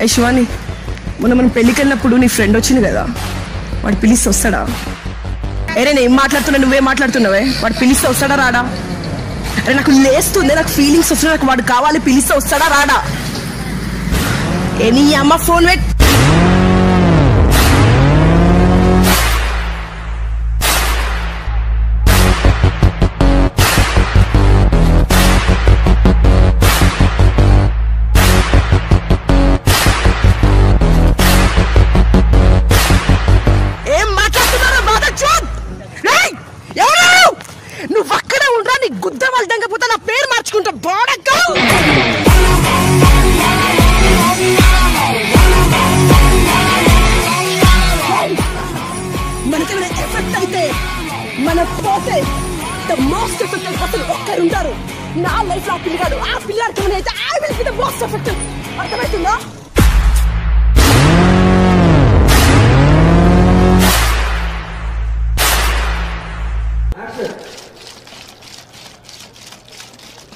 ఏ శివాని మొన్న మనం పెళ్ళికి వెళ్ళినప్పుడు నీ ఫ్రెండ్ వచ్చింది కదా వాడు పిలిస్తే వస్తాడా అరే నేను ఏం మాట్లాడుతున్నా నువ్వే మాట్లాడుతున్నావే వాడు పిలిస్తే వస్తాడా రాడా అరే నాకు లేస్తుంది నాకు ఫీలింగ్స్ వస్తున్నాయి నాకు వాడు కావాలి పిలిస్తే వస్తాడా రాడా ఏ నీ అమ్మ ఫోన్ పెట్ ఏం మాట్లాడుతున్నారా బాధ చూడ్ రేయ్! ఎవరు నువ్వు అక్కడే ఉండరా నీ గుద్ద వాళ్ళ పోతే నా పేరు మార్చుకుంటా బాడక్క మనకేమైనా ఎఫెక్ట్ అయితే మన పోతే ద మోస్ట్ ఎఫెక్టెడ్ పర్సన్ ఒక్కరు ఉంటారు నా లైఫ్ లో ఆ పిల్లగాడు ఆ పిల్లాడికి ఏమైనా అయితే I will be the most affected అర్థమవుతుందా